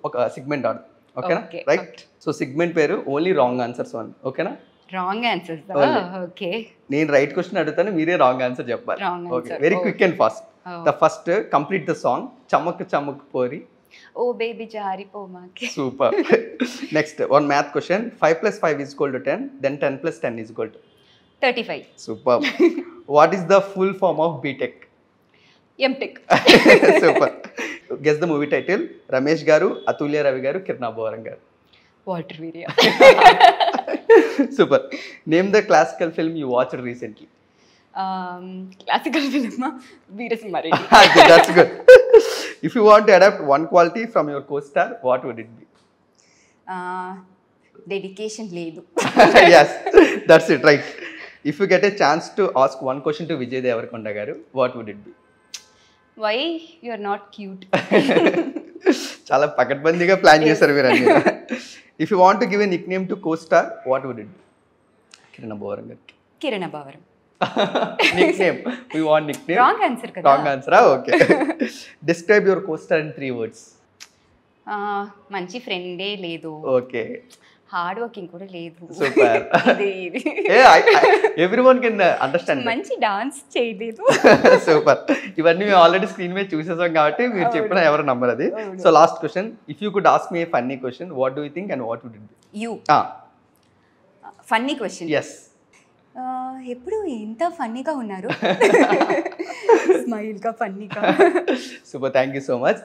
ఒక సిగ్మెంట్ ఆడు ఓకేనా Okay, రైట్ సో సిగ్మెంట్ పేరు ఓన్లీ రాంగ్ ఆన్సర్స్ వన్ ఓకేనా రాంగ్ ఆన్సర్స్ Only. ఓకే నేను రైట్ క్వశ్చన్ అడుగుతాను మీరే రాంగ్ ఆన్సర్ చెప్పాలి Wrong okay answer. Very Oh. Quick and fast the first complete the song చమక్ చమక్ పోరి ఓ బేబీ జారిపో మాకి super next one math question five plus five is equal to ten then ten plus ten is equal to thirty five super what is the full form of BTech MTech super guess the movie title Ramesh garu Atulya Ravi garu Kiran బోరం garu water వీరియా super name the classical film you watch recently classical film Veera Simha Reddy that's good if you want adopt one quality from your co star what would it be dedication లేదు yes that's it right if you get a chance to ask one question to Vijay Deverakonda garu what would it B why you are not cute చాలా పకడ్బందీగా plan చేశారు మీరు అన్ని if you want give a nickname to co star what would it be Kiran బోరం గారికి కిరణ బావరం nickname we want nickname wrong answer కదా wrong ఆన్సరా okay describe your co star in three words ఆ, మంచి ఫ్రెండే లేదు okay hard working కూడా లేదు సూపర్ ఇది ఇది ఏ ఎవ్రీ వన్ కింద అండర్స్టాండ్ మంచి డాన్స్ చేయలేదు సూపర్ ఇవన్నీ మేము ఆల్రెడీ స్క్రీన్ మీద చూసేసాం కాబట్టి మీరు చెప్పిన ఎవరు నమ్మరు అది అవును. So last question if you could ask me a funny question what do you think and what would it be you funny question yes ఎప్పుడు ఇంత ఫన్నీగా ఉన్నారు స్మైల్గా ఫన్నీగా super thank you so much